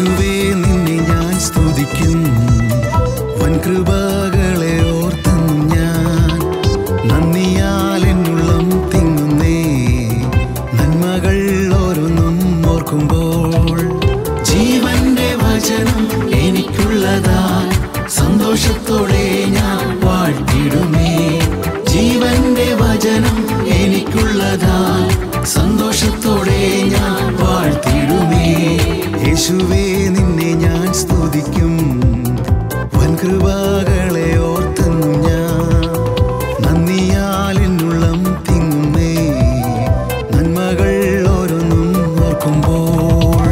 യേശുവേ നിന്നെ ഞാൻ സ്തുതിക്കും വൻകൃപകളെ ഓർത്തെന്നും ഞാൻ നന്ദിയാൽ എന്നുള്ളം തിങ്ങുന്നേ നന്മകൾ ഓരോന്നും ഓർക്കുമ്പോൾ ജീവന്റെ വചനം എനിക്കുള്ളതാ സന്തോഷത്തോടെ ഞാൻ വാഴ്ത്തിടുമേ ജീവന്റെ വചനം എനിക്കുള്ളതാ സന്തോഷത്തോടെ ഞാൻ വാഴ്ത്തിടുമേ യേശുവേ നിന്നെ ഞാൻ സ്തുതിക്കും വൻകൃപകളെ ഓർത്തെന്നും ഞാൻ നന്ദിയാൽ എന്നുള്ളം തിങ്ങുന്നേ നന്മകൾ ഓരോന്നും ഓർക്കുമ്പോൾ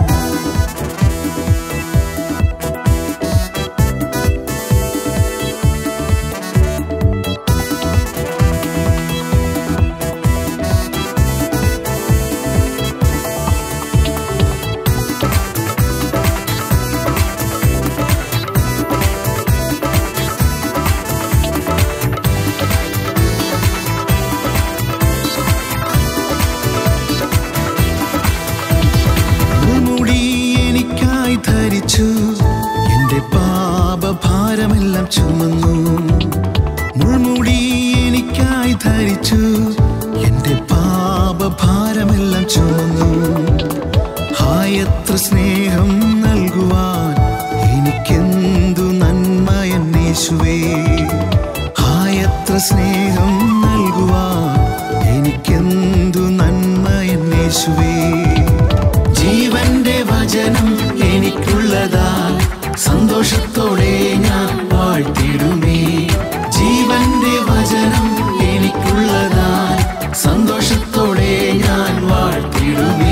മുൾമുടി എനിക്കായി ധരിച്ചു എന്റെ പാപഭാരമെല്ലാം ചുമന്നു മുൾമുടി എനിക്കായി ധരിച്ചു എന്റെ പാപഭാരമെല്ലാം ചുമന്നു ഹായ് എത്ര സ്നേഹം നൽകുവാൻ എനിക്കെന്തു നന്മ എന്നേശുവേ ഹായ് എത്ര സ്നേഹം നൽകുവാൻ എനിക്കെന്തു നന്മ എന്നേശുവേ ജീവന്റെ വചനം എനിക്കുള്ളതാ സന്തോഷത്തോടെ ഞാൻ വാഴ്ത്തിടുമേ ജീവന്റെ വചനം എനിക്കുള്ളതാ സന്തോഷത്തോടെ ഞാൻ വാഴ്ത്തിടുമേ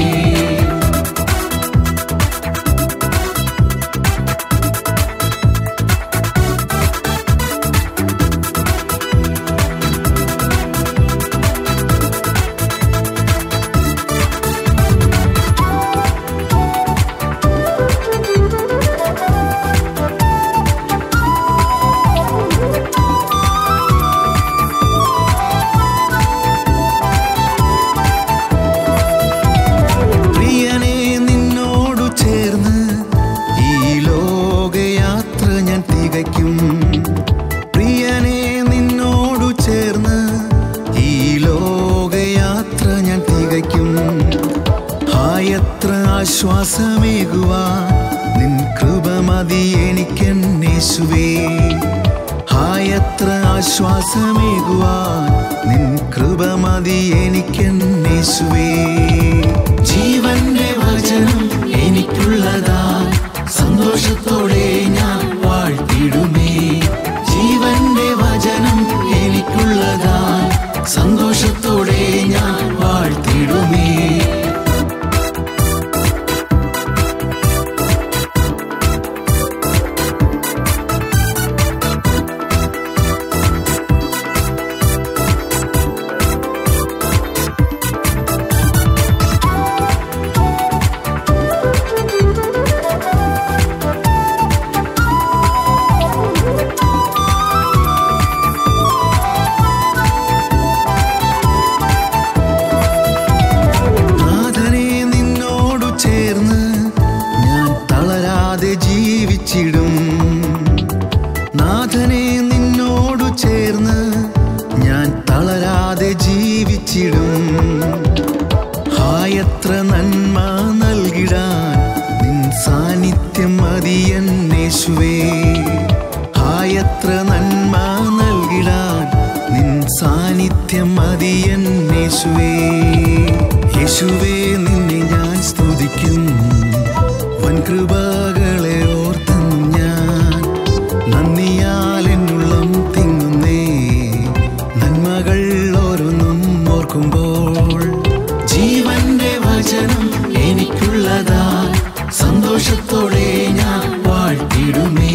പ്രിയനെ നിന്നോടു ചേർന്ന് ഈ ലോകയാത്ര ഞാൻ തികയ്ക്കും പ്രിയനെ നിന്നോടു ചേർന്ന് ഈ ലോകയാത്ര ഞാൻ തികയ്ക്കും ഹായത്ര ആശ്വാസമേകുവാൻ നിൻ കൃപ മതി എനിക്കെന്നേശുവേ ഹായത്ര ആശ്വാസമേകുവാൻ നിൻ കൃപ മതി എനിക്കെന്നേശുവേ ജീവന്റെ വചനം എനിക്കുള്ളതാ സന്തോഷത്തോടെ ഞാൻ വാഴ്ത്തിടുമേ ജീവന്റെ വചനം എനിക്കുള്ളതാ സന്തോഷത്തോടെ ഞാൻ വാഴ്ത്തിടുമേ നാഥനെ നിന്നോടു ചേർന്ന് ഞാൻ തളരാതെ ജീവിച്ചിടും നാഥനെ നിന്നോടു ചേർന്ന് ഞാൻ തളരാതെ ജീവിച്ചിടും ഹായത്ര നന്മ നൽകിടാൻ നിൻ സാന്നിധ്യം മതിയെന്നേശുവേ ഹായത്ര നന്മ നൽകിടാൻ നിൻ സാന്നിധ്യം മതിയെന്നേശുവേ യേശുവേ നിന്നെ ഞാൻ സ്തുതിക്കും വൻകൃപകളെ ഓർത്തെന്നും ഞാൻ നന്ദിയാൽ എന്നുള്ളം തിങ്ങുന്നേ നന്മകൾ ഓരോന്നും ഓർക്കുമ്പോൾ ജീവന്റെ വചനം എനിക്കുള്ളതാ സന്തോഷത്തോടെ ഞാൻ വാഴ്ത്തിടുമേ